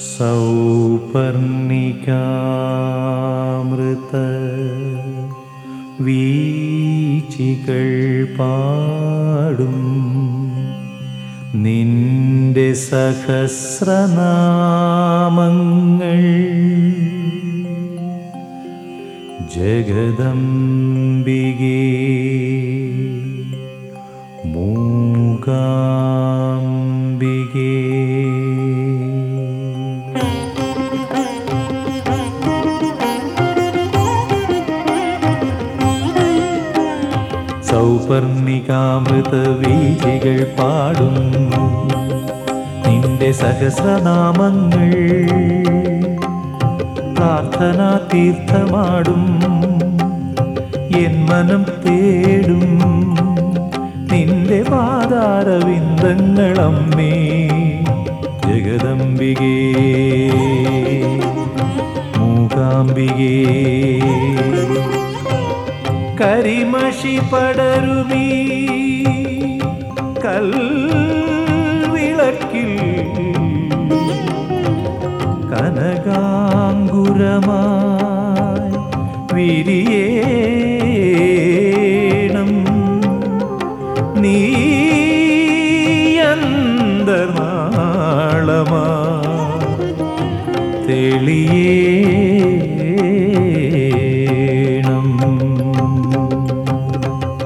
സൗപർണികാമൃത വീച്ചികൾ പാടും നിന്റെ സഹസ്രനാമങ്ങൾ ജഗദംബികേ മൂകാംബികേ സൗപർണികാമൃത വീചികൾ പാടും നിന്റെ സഹസ്രനാമങ്ങൾ പ്രാർത്ഥനാ തീർത്ഥമാടും എൻ മനം തേടും നിന്റെ പാതാരവിന്ദങ്ങളമ്മേ ജഗദംബികേ മൂകാംബികേ കരിമഷി പടരുമീ കൽവിളക്കിൽ കനകാങ്കുരമായി വിരിയേണം നീയന്തർനാളമാ തെളിയേണം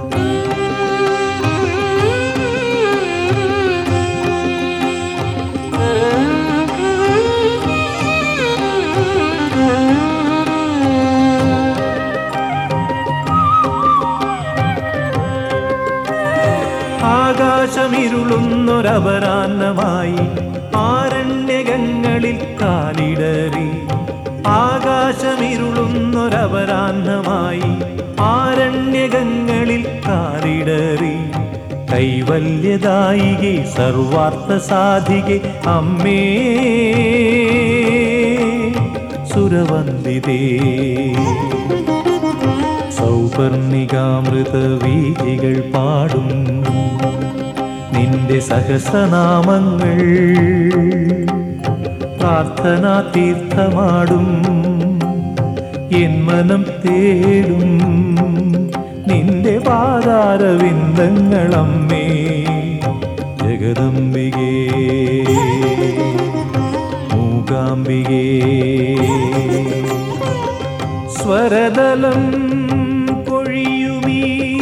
ആകാശമിരുളുന്നൊരപരാന്നമായി ആരണ്യകങ്ങളിൽ കാലിടറി ആകാശമിരുളുന്നൊരപരാന്നമായി ആരണ്യകങ്ങളിൽ കാലിടറി കൈവല്യദായികെ സർവാർത്ഥ സാധികെ അമ്മേ സുരവന്ദിതേ സൗപർണികാമൃത വീതികൾ പാടും നിന്റെ സഹസ്രനാമങ്ങൾ പ്രാർത്ഥനാ തീർത്ഥമാടും എൻ മനം തേടും നിന്റെ പാതാരവിന്ദങ്ങളമ്മേ ജഗദംബികേ മൂകാംബികേ സ്വരതലം പൊഴിയുമീ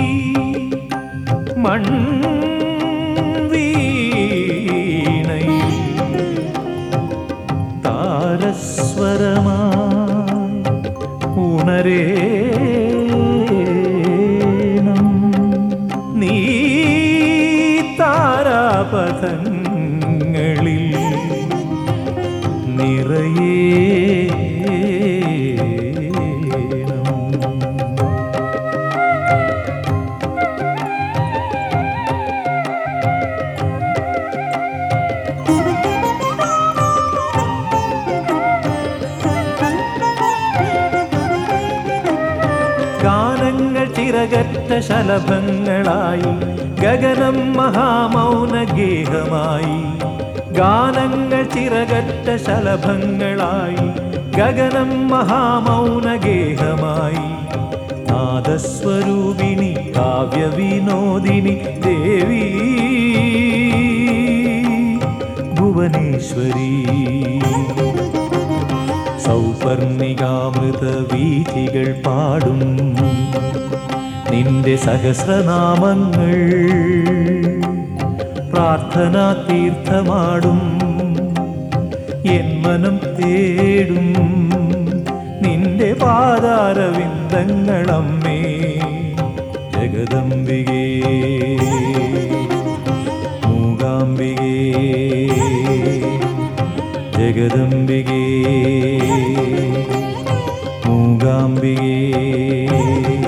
മൺവീണൈ താരസ്വരമായി ഉണരേണം നീ താരാപഥങ്ങളിൽ നിറയേണം ഗാനങ്ങൾ ചിറകറ്റ ശലഭങ്ങളായി ഗഗനം മഹാമൗന ഗേഹമായി ഗാനങ്ങൾ ചിറകറ്റ ശലഭങ്ങളായി ഗഗനം മഹാമൗന ഗേഹമായി നാദസ്വരൂപിണി കാവ്യവിനോദിനി ദേവി ഭുവനേശ്വരി സൗപർണികാമൃത വീഥികൾ പാടും നിന്റെ സഹസ്രനാമങ്ങൾ പ്രാർത്ഥനാ തീർത്ഥമാടും എൻ മനം തേടും നിന്റെ പാതാരവിന്ദങ്ങളമ്മേ ജഗദംബികേ മൂകാംബികേ ജഗദംബികേ മൂകാംബികേ